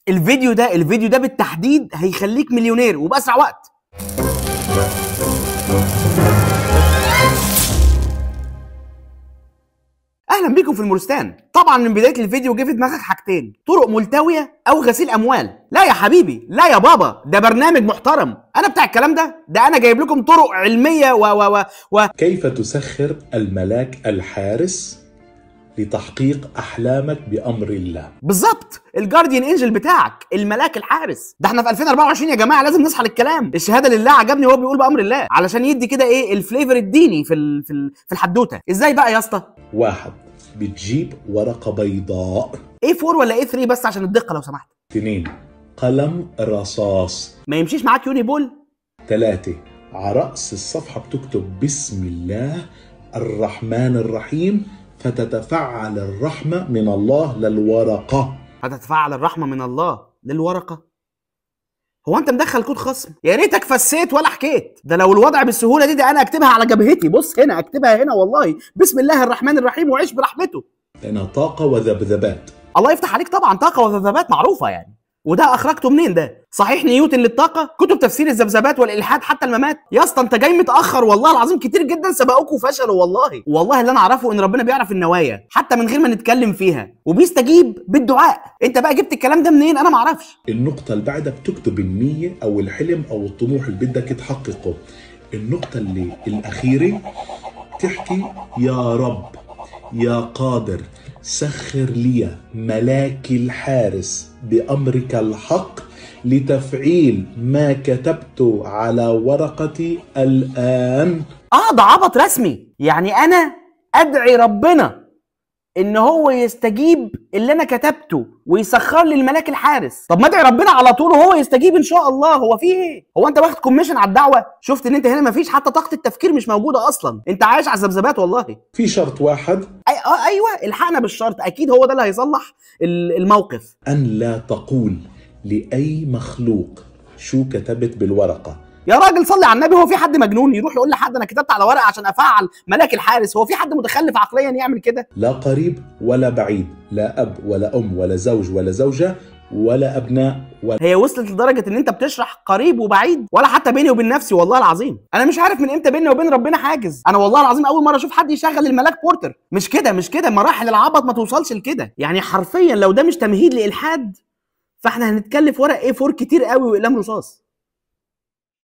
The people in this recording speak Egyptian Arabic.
الفيديو ده الفيديو ده بالتحديد هيخليك مليونير وباسرع وقت اهلا بيكم في المورستان طبعا من بدايه الفيديو جه في دماغك حاجتين طرق ملتويه او غسيل اموال لا يا حبيبي لا يا بابا ده برنامج محترم انا بتاع الكلام ده ده انا جايب لكم طرق علميه و و و, و... كيف تسخر الملاك الحارس لتحقيق احلامك بامر الله بالظبط الجارديان انجل بتاعك الملاك الحارس ده احنا في 2024 يا جماعه لازم نصحى للكلام الشهاده لله عجبني وهو بيقول بامر الله علشان يدي كده ايه الفليفر الديني في ال... في ال... في الحدوته ازاي بقى يا اسطى واحد بتجيب ورقة بيضاء ايه 4 ولا ايه 3 بس عشان الدقه لو سمحت اثنين قلم رصاص ما يمشيش معاك يوني بول ثلاثة على رأس الصفحة بتكتب بسم الله الرحمن الرحيم فتتفعل الرحمة من الله للورقة هتتفعل الرحمه من الله للورقه هو انت مدخل كود خصم يا ريتك فسيت ولا حكيت ده لو الوضع بالسهوله دي ده انا اكتبها على جبهتي بص هنا اكتبها هنا والله بسم الله الرحمن الرحيم وعيش برحمته لأنها طاقة وذبذبات الله يفتح عليك طبعا طاقه وذبذبات معروفه يعني وده اخرجته منين ده صحيح نيوتن للطاقه كتب تفسير الذبذبات والالحاد حتى الممات يا اسطى انت جاي متاخر والله العظيم كتير جدا سبقوك وفشلوا والله والله اللي انا اعرفه ان ربنا بيعرف النوايا حتى من غير ما نتكلم فيها وبيستجيب بالدعاء انت بقى جبت الكلام ده منين انا ما اعرفش النقطة اللي بعدها بتكتب النية أو الحلم أو الطموح اللي بدك تحققه النقطة اللي الأخيرة تحكي يا رب يا قادر سخر لي ملاك الحارس بأمرك الحق لتفعيل ما كتبت على ورقتي الآن اه ده عبط رسمي يعني انا ادعي ربنا ان هو يستجيب اللي انا كتبته ويسخر لي الملاك الحارس طب ما ادعي ربنا على طول وهو يستجيب ان شاء الله هو في ايه هو انت واخد كوميشن على الدعوه شفت ان انت هنا مفيش حتى طاقه التفكير مش موجوده اصلا انت عايش على الذبذبات والله في شرط واحد أي آه ايوه الحقنا بالشرط اكيد هو ده اللي هيصلح ال- الموقف أن لا تقول لأي مخلوق شو كتبت بالورقة يا راجل صلي على النبي هو في حد مجنون يروح يقول لحد انا كتبت على ورقه عشان افعل ملاك الحارس هو في حد متخلف عقليا يعمل كده لا قريب ولا بعيد لا أب ولا أم ولا زوج ولا زوجة ولا أبناء ولا هي وصلت لدرجه ان انت بتشرح قريب وبعيد ولا حتى بيني وبين نفسي والله العظيم انا مش عارف من امتى بيني وبين ربنا حاجز انا والله العظيم اول مره اشوف حد يشغل الملاك بورتر مش كده مش كده مراحل العبط ما توصلش لكده يعني حرفيا لو ده مش تمهيد لالحاد فاحنا هنتكلف ورق ايه 4 كتير قوي واقلام رصاص